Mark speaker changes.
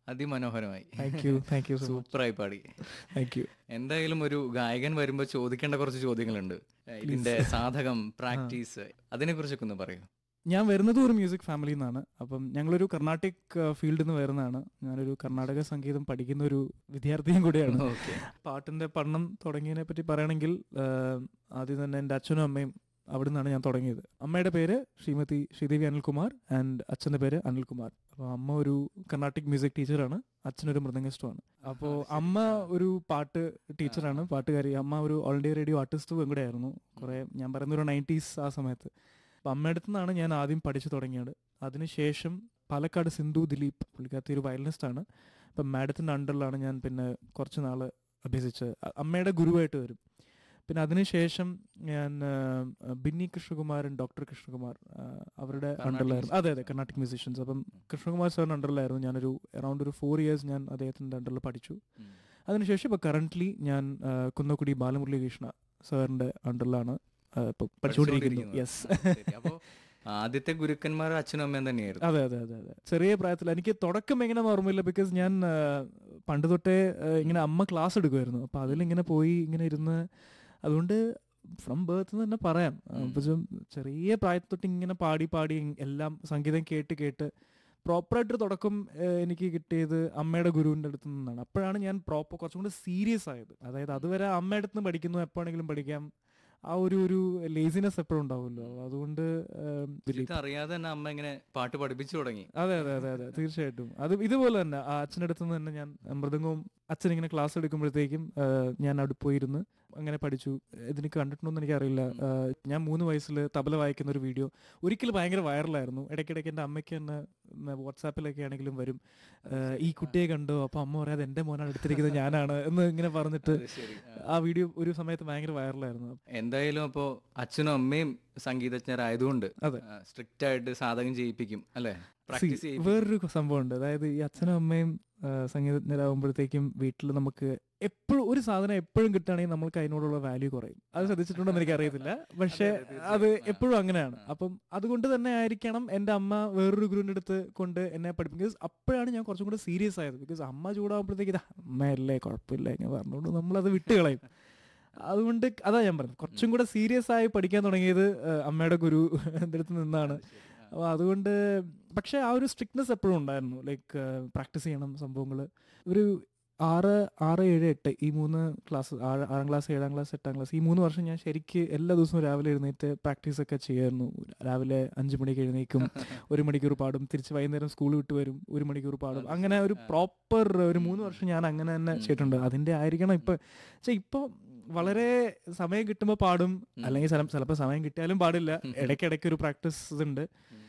Speaker 1: അതിമനോഹരമായി
Speaker 2: thank you thank you so much
Speaker 1: സൂപ്പറായി പാടി
Speaker 2: താങ്ക് യു
Speaker 1: എന്തായാലും ഒരു ഗായകൻ വരുമ്പോൾ ചോദിക്കേണ്ട കുറച്ച് ചോദ്യങ്ങളുണ്ട് ഇതിന്റെ സാധകം പ്രാക്ടീസ് അതിനെ കുറിച്ചൊക്കെ ഒന്ന് പറയൂ
Speaker 2: ഞാൻ വരുന്നത് ഒരു മ്യൂസിക് ഫാമിലിയിൽ നിന്നാണ് അപ്പം ഞങ്ങളൊരു കർണാട്ടിക് ഫീൽഡിൽ നിന്ന് വരുന്നതാണ് ഞാനൊരു കർണാടക സംഗീതം പഠിക്കുന്ന ഒരു വിദ്യാർത്ഥിയും കൂടിയാണ്
Speaker 1: ഓക്കെ
Speaker 2: പാട്ടിന്റെ പഠനം തുടങ്ങിയതിനെ പറ്റി പറയുകയാണെങ്കിൽ ആഹ്, ആദ്യം തന്നെ എൻ്റെ അച്ഛനും അമ്മയും അവിടെ നിന്നാണ് ഞാൻ തുടങ്ങിയത് അമ്മയുടെ പേര് ശ്രീമതി ശ്രീദേവി അനിൽകുമാർ ആൻഡ് അച്ഛൻ്റെ പേര് അനിൽകുമാർ അപ്പോൾ അമ്മ ഒരു കർണാട്ടിക് മ്യൂസിക് ടീച്ചറാണ് അച്ഛനൊരു മൃദംഗിസ്റ്റുമാണ് അപ്പോൾ അമ്മ ഒരു പാട്ട് ടീച്ചറാണ് പാട്ടുകാരി അമ്മ ഒരു ഓൾ ഇന്ത്യ റേഡിയോ ആർട്ടിസ്റ്റും കൂടെ ആയിരുന്നു കുറേ ഞാൻ പറയുന്ന ഒരു നയൻറ്റീസ് ആ സമയത്ത് അപ്പം അമ്മയുടെ അടുത്ത് നിന്നാണ് ഞാൻ ആദ്യം പഠിച്ചു തുടങ്ങിയത് അതിനുശേഷം പാലക്കാട് സിന്ധു ദിലീപ് പുള്ളിക്കാരത്തി ഒരു വയലിനിസ്റ്റ് ആണ് അപ്പം മാഡത്തിൻ്റെ അണ്ടറിലാണ് ഞാൻ പിന്നെ കുറച്ച് നാൾ അഭ്യസിച്ച് അ- അമ്മയുടെ ഗുരുവായിട്ട് വരും പിന്നെ അതിനുശേഷം ഞാൻ ആ, ബിന്നി കൃഷ്ണകുമാരൻ ഡോക്ടർ കൃഷ്ണകുമാർ ആ, അവരുടെ
Speaker 1: കർണാട്ടിക്
Speaker 2: അണ്ടറിലായിരുന്നു അതെ അതെ കർണാട്ടിക് മ്യൂസീഷ്യൻസ് അപ്പം കൃഷ്ണകുമാർ സാറിൻ്റെ അണ്ടറിലായിരുന്നു ഞാനൊരു അറൗണ്ട് ഒരു ഫോർ ഇയേഴ്സ് ഞാൻ അദ്ദേഹത്തിൻ്റെ അണ്ടറിൽ പഠിച്ചു അതിനുശേഷം ഇപ്പോൾ കറൻ്റ്ലി ഞാൻ ആ, കുന്നക്കുടി ബാലമുരളി കൃഷ്ണ സാറിൻ്റെ അണ്ടറിലാണ് ഇപ്പോൾ പഠിച്ചുകൊണ്ടിരിക്കുന്നത് യെസ്
Speaker 1: അപ്പോ ആദ്യത്തെ ഗുരുക്കന്മാർ അച്ഛനും അമ്മയും തന്നെയായിരുന്നു
Speaker 2: അതെ അതെ അതെ അതെ ചെറിയ പ്രായത്തിൽ എനിക്ക് തുടക്കം എങ്ങനെ ഓർമ്മയില്ല ബിക്കോസ് ഞാൻ ആ, പണ്ട് തൊട്ടേ ആ, ഇങ്ങനെ അമ്മ ക്ലാസ് എടുക്കുമായിരുന്നു അപ്പൊ അതിലിങ്ങനെ പോയി ഇങ്ങനെ ഇരുന്ന് അതുകൊണ്ട് ഫ്രം ബർത്ത് തന്നെ പറയാം ആ, പക്ഷെ ചെറിയ പ്രായത്തിൽ തൊട്ട് ഇങ്ങനെ പാടി പാടി എല്ലാം സംഗീതം കേട്ട് കേട്ട് പ്രോപ്പറായിട്ടൊരു തുടക്കം ആ, എനിക്ക് കിട്ടിയത് അമ്മയുടെ ഗുരുവിൻ്റെ അടുത്ത് നിന്നാണ് അപ്പോഴാണ് ഞാൻ പ്രോപ്പർ കുറച്ചും കൂടി സീരിയസ് ആയത് അതായത് അതുവരെ അമ്മയുടെ അടുത്ത് നിന്ന് പഠിക്കുന്നു എപ്പോഴെങ്കിലും പഠിക്കാം ആ ഒരു ഒരു ലേസിനെസ് എപ്പോഴും ഉണ്ടാവുമല്ലോ അതുകൊണ്ട് ആ, ദിലീപ്
Speaker 1: ഇത് അറിയാതെ തന്നെ അമ്മ ഇങ്ങനെ പാട്ട് പഠിപ്പിച്ചു തുടങ്ങി
Speaker 2: അതെ അതെ അതെ അതെ തീർച്ചയായിട്ടും അത് ഇതുപോലെ തന്നെ ആ അച്ഛൻ്റെ അടുത്ത് നിന്ന് തന്നെ ഞാൻ മൃദംഗവും അച്ഛൻ ഇങ്ങനെ ക്ലാസ് എടുക്കുമ്പോഴത്തേക്കും ആ, ഞാൻ അവിടെ പോയിരുന്ന് അങ്ങനെ പഠിച്ചു ഇതിന് കണ്ടിട്ടുണ്ടോന്ന് എനിക്കറിയില്ല ആ, ഞാൻ മൂന്ന് വയസ്സിൽ തബല വായിക്കുന്ന ഒരു വീഡിയോ ഒരിക്കലും ഭയങ്കര വൈറലായിരുന്നു ഇടയ്ക്കിടയ്ക്ക് എൻ്റെ അമ്മയ്ക്ക് തന്നെ വാട്സാപ്പിലൊക്കെ ആണെങ്കിലും വരും ആ, ഈ കുട്ടിയെ കണ്ടോ അപ്പൊ അമ്മ പറയാതെ എൻ്റെ മോനാണ് എടുത്തിരിക്കുന്നത് ഞാനാണ് എന്ന് ഇങ്ങനെ പറഞ്ഞിട്ട്
Speaker 1: അത് ശരി
Speaker 2: ആ വീഡിയോ ഒരു സമയത്ത് ഭയങ്കര വൈറലായിരുന്നു
Speaker 1: എന്തായാലും അപ്പോ അച്ഛനും അമ്മയും സംഗീതജ്ഞരായതുകൊണ്ട്
Speaker 2: അതെ.
Speaker 1: സ്ട്രിക്റ്റ് ആയിട്ട് സാധകം ചെയ്യിപ്പിക്കും അല്ലെ
Speaker 2: See,
Speaker 1: പ്രാക്ടീസ് ചെയ്യിപ്പിക്കും
Speaker 2: വേറൊരു സംഭവമുണ്ട് അതായത് ഈ അച്ഛനും അമ്മയും ആ, സംഗീതജ്ഞരാകുമ്പോഴത്തേക്കും വീട്ടിൽ നമുക്ക് എപ്പോഴും ഒരു സാധനം എപ്പോഴും കിട്ടുകയാണെങ്കിൽ നമ്മൾക്ക് അതിനോടുള്ള വാല്യൂ കുറയും അത് ശ്രദ്ധിച്ചിട്ടുണ്ടോ എന്ന് എനിക്ക് അറിയത്തില്ല പക്ഷെ അത് എപ്പോഴും അങ്ങനെയാണ് അപ്പം അതുകൊണ്ട് തന്നെ ആയിരിക്കണം എൻ്റെ അമ്മ വേറൊരു ഗുരുവിൻ്റെ അടുത്ത് കൊണ്ട് എന്നെ പഠിപ്പിക്കുന്നത് അപ്പോഴാണ് ഞാൻ കുറച്ചും കൂടെ സീരിയസ് ആയത് ബിക്കോസ് അമ്മ ചൂടാകുമ്പോഴത്തേക്ക് "ഇതാ, അമ്മയല്ലേ കുഴപ്പമില്ല ഇങ്ങനെ പറഞ്ഞുകൊണ്ട് നമ്മളത് വിട്ട് കളയും അതുകൊണ്ട് അതാ ഞാൻ പറഞ്ഞത് കുറച്ചും കൂടെ സീരിയസ് ആയി പഠിക്കാൻ തുടങ്ങിയത് ആ, അമ്മയുടെ ഗുരു എൻ്റെ അടുത്ത് നിന്നാണ് അപ്പോൾ അതുകൊണ്ട് പക്ഷേ ആ ഒരു സ്ട്രിക്ട്നെസ് എപ്പോഴും ഉണ്ടായിരുന്നു ലൈക്ക് പ്രാക്ടീസ് ചെയ്യണം സംഭവങ്ങൾ ഒരു ആറ് ആറ് ഏഴ് എട്ട് ഈ മൂന്ന് ക്ലാസ് ആറാം ക്ലാസ് ഏഴാം ക്ലാസ് എട്ടാം ക്ലാസ് ഈ മൂന്ന് വർഷം ഞാൻ ശരിക്ക് എല്ലാ ദിവസവും രാവിലെ എഴുന്നേറ്റ് പ്രാക്ടീസ് ഒക്കെ ചെയ്യായിരുന്നു രാവിലെ അഞ്ച് മണിക്ക് എഴുന്നേക്കും ഒരു മണിക്കൂർ പാടും തിരിച്ച് വൈകുന്നേരം സ്കൂൾ വിട്ട് വരും ഒരു മണിക്കൂർ പാടും അങ്ങനെ ഒരു പ്രോപ്പർ ഒരു മൂന്ന് വർഷം ഞാൻ അങ്ങനെ തന്നെ ചെയ്തിട്ടുണ്ട് അതിന്റെ ആയിരിക്കണം ഇപ്പൊ പക്ഷെ ഇപ്പൊ വളരെ സമയം കിട്ടുമ്പോൾ പാടും അല്ലെങ്കിൽ ചിലപ്പോൾ സമയം കിട്ടിയാലും പാടില്ല ഇടയ്ക്കിടയ്ക്ക് ഒരു പ്രാക്ടീസ് ഉണ്ട്